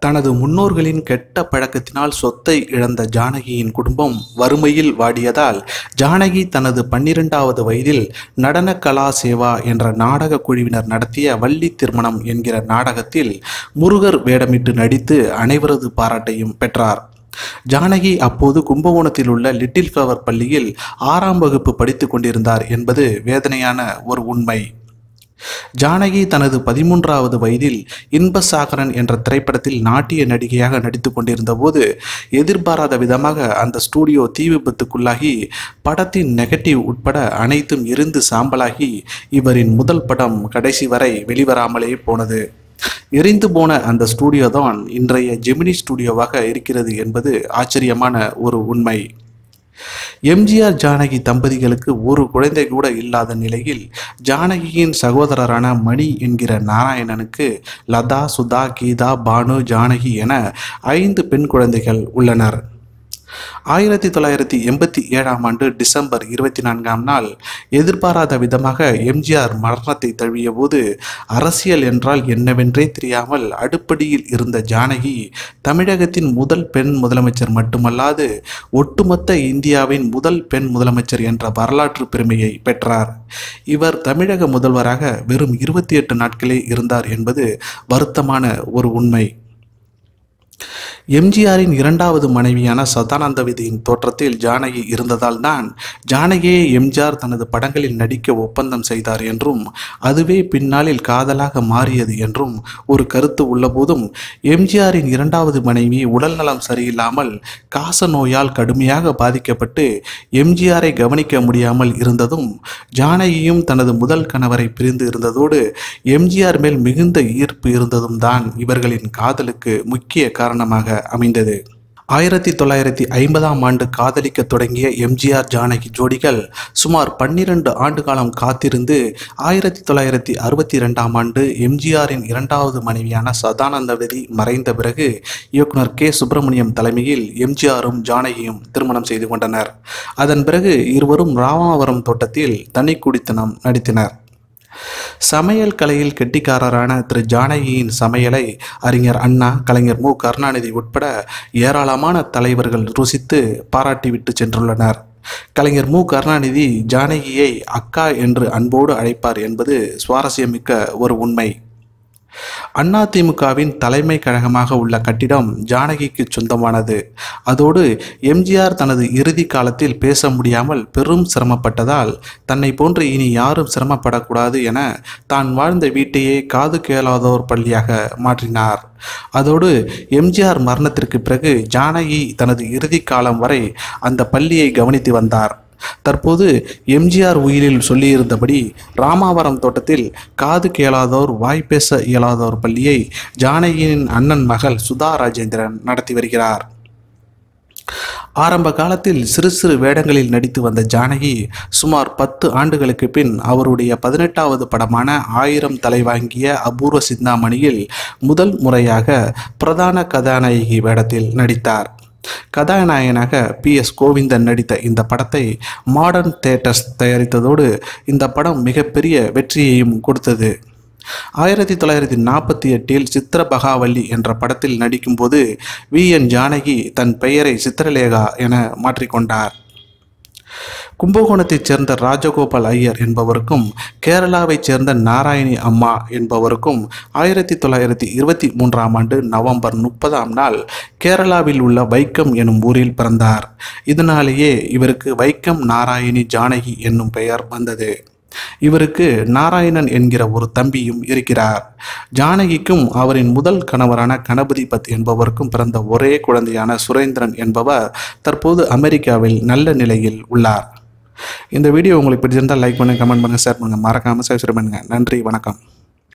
தனது முன்னோர்களின் கெட்ட பழக்கத்தினால் சொத்தை இழந்த ஜானகியின் குடும்பம் வறுமையில் வாடியதால் ஜானகி தனது பன்னிரெண்டாவது வயதில் நடன கலா சேவா என்ற நாடக குழுவினர் நடத்திய வள்ளி திருமணம் என்கிற நாடகத்தில் முருகர் வேடமிட்டு நடித்து அனைவரது பாராட்டையும் பெற்றார் ஜானகி அப்போது கும்பகோணத்தில் உள்ள லிட்டில் ஃப்ளவர் பள்ளியில் ஆறாம் வகுப்பு படித்துக் கொண்டிருந்தார் என்பது வேதனையான ஒரு உண்மை ஜானகி தனது பதிமூன்றாவது வயதில் இன்பசாகரன் என்ற திரைப்படத்தில் நாட்டிய நடிகையாக நடித்து கொண்டிருந்த போது எதிர்பாராத விதமாக அந்த ஸ்டூடியோ தீ விபத்துக்குள்ளாகி படத்தின் நெகட்டிவ் உட்பட அனைத்தும் எரிந்து சாம்பலாகி இவரின் முதல் படம் கடைசி வரை வெளிவராமலே போனது எரிந்து போன அந்த ஸ்டூடியோ தான் இன்றைய ஜெமினி ஸ்டூடியோவாக இருக்கிறது என்பது ஆச்சரியமான ஒரு உண்மை எம்ஜிஆர் ஜானகி தம்பதிகளுக்கு ஒரு குழந்தை கூட இல்லாத நிலையில் ஜானகியின் சகோதரரான மணி என்கிற நாராயணனுக்கு லதா சுதா கீதா பானு ஜானகி என ஐந்து பெண் குழந்தைகள் உள்ளனர் ஆயிரத்தி தொள்ளாயிரத்தி எண்பத்தி ஏழாம் ஆண்டு டிசம்பர் இருபத்தி நான்காம் நாள் எதிர்பாராத விதமாக எம்ஜிஆர் மரணத்தை தழுவிய போது அரசியல் என்றால் என்னவென்றே தெரியாமல் அடுப்படியில் இருந்த ஜானகி தமிழகத்தின் முதல் பெண் முதலமைச்சர் மட்டுமல்லாது ஒட்டுமொத்த இந்தியாவின் முதல் பெண் முதலமைச்சர் என்ற வரலாற்று பெருமையை பெற்றார் இவர் தமிழக முதல்வராக வெறும் இருபத்தி எட்டு நாட்களே இருந்தார் என்பது வருத்தமான ஒரு உண்மை எம்ஜிஆரின் இரண்டாவது மனைவியான சதானந்தவதியின் தோற்றத்தில் ஜானகி இருந்ததால் தான் ஜானகியை எம்ஜிஆர் தனது படங்களில் நடிக்க ஒப்பந்தம் செய்தார் என்றும் அதுவே பின்னாளில் காதலாக மாறியது என்றும் ஒரு கருத்து உள்ளபோதும் எம்ஜிஆரின் இரண்டாவது மனைவி உடல்நலம் சரியில்லாமல் காச நோயால் கடுமையாக பாதிக்கப்பட்டு எம்ஜிஆரை கவனிக்க முடியாமல் இருந்ததும் ஜானகியும் தனது முதல் கணவரை பிரிந்து இருந்ததோடு எம்ஜிஆர் மேல் மிகுந்த ஈர்ப்பு இருந்ததும் தான் இவர்களின் காதலுக்கு முக்கிய காரணமாக அமைந்தது ஆயிரத்தி தொள்ளாயிரத்தி ஐம்பதாம் ஆண்டு காதலிக்க தொடங்கிய எம்ஜிஆர் ஜானகி ஜோடிகள் சுமார் பன்னிரண்டு ஆண்டு காலம் காத்திருந்து ஆயிரத்தி தொள்ளாயிரத்தி அறுபத்தி ரெண்டாம் ஆண்டு எம்ஜிஆரின் இரண்டாவது மனைவியான சதானந்தவதி மறைந்த பிறகு இயக்குனர் கே சுப்பிரமணியம் தலைமையில் எம்ஜிஆரும் ஜானகியும் திருமணம் செய்து கொண்டனர் அதன் பிறகு இருவரும் ராமாவரம் தோட்டத்தில் தனி குடித்தனம் நடித்தனர் சமையல் கலையில் கெட்டிக்காரரான திரு ஜானகியின் சமையலை அறிஞர் அண்ணா கலைஞர் மு கருணாநிதி உட்பட ஏராளமான தலைவர்கள் ருசித்து பாராட்டிவிட்டு சென்றுள்ளனர் கலைஞர் மு கருணாநிதி ஜானகியை அக்கா என்று அன்போடு அழைப்பார் என்பது சுவாரஸ்யமிக்க ஒரு உண்மை அதிமுகவின் தலைமை கழகமாக உள்ள கட்டிடம் ஜானகிக்கு சொந்தமானது அதோடு எம்ஜிஆர் தனது இறுதி காலத்தில் பேச முடியாமல் பெரும் சிரமப்பட்டதால் தன்னை போன்று இனி யாரும் சிரமப்படக்கூடாது என தான் வாழ்ந்த வீட்டையே காது கேளாதோர் பள்ளியாக மாற்றினார் அதோடு எம்ஜிஆர் மரணத்திற்கு பிறகு ஜானகி தனது இறுதி காலம் வரை அந்த பள்ளியை கவனித்து வந்தார் தற்போது எம்ஜிஆர் உயிரில் சொல்லியிருந்தபடி ராமாவரம் தோட்டத்தில் காது கேளாதோர் வாய் பேச இயலாதோர் பள்ளியை ஜானகியின் அண்ணன் மகள் சுதா ராஜேந்திரன் நடத்தி வருகிறார் ஆரம்ப காலத்தில் சிறு சிறு வேடங்களில் நடித்து வந்த ஜானகி சுமார் பத்து ஆண்டுகளுக்கு பின் அவருடைய பதினெட்டாவது படமான ஆயிரம் தலை வாங்கிய அபூர்வ சிந்தாமணியில் முதல் முறையாக பிரதான கதாநாயகி வேடத்தில் நடித்தார் கதாநாயகனாக பி எஸ் கோவிந்தன் நடித்த இந்த படத்தை மாடர்ன் தேட்டர்ஸ் தயாரித்ததோடு இந்த படம் மிகப்பெரிய வெற்றியையும் கொடுத்தது ஆயிரத்தி தொள்ளாயிரத்தி நாற்பத்தி எட்டில் சித்திரபகாவல்லி என்ற படத்தில் நடிக்கும்போது வி என் ஜானகி தன் பெயரை சித்திரலேகா என மாற்றிக்கொண்டார் கும்பகோணத்தைச் சேர்ந்த ராஜகோபால் ஐயர் என்பவருக்கும் கேரளாவைச் சேர்ந்த நாராயணி அம்மா என்பவருக்கும் ஆயிரத்தி தொள்ளாயிரத்தி இருபத்தி மூன்றாம் ஆண்டு நவம்பர் முப்பதாம் நாள் கேரளாவில் உள்ள வைக்கம் எனும் ஊரில் பிறந்தார் இதனாலேயே இவருக்கு வைக்கம் நாராயணி ஜானகி என்னும் பெயர் வந்தது இவருக்கு நாராயணன் என்கிற ஒரு தம்பியும் இருக்கிறார் ஜானகிக்கும் அவரின் முதல் கணவரான கணபதி பத் என்பவருக்கும் பிறந்த ஒரே குழந்தையான சுரேந்திரன் என்பவர் தற்போது அமெரிக்காவில் நல்ல நிலையில் உள்ளார் இந்த வீடியோ உங்களுக்கு பிடிச்சிருந்தால் லைக் பண்ணுங்கள் கமெண்ட் பண்ணுங்கள் ஷேர் பண்ணுங்கள் மறக்காமல் சப்ஸ்கிரைப் பண்ணுங்கள் நன்றி வணக்கம்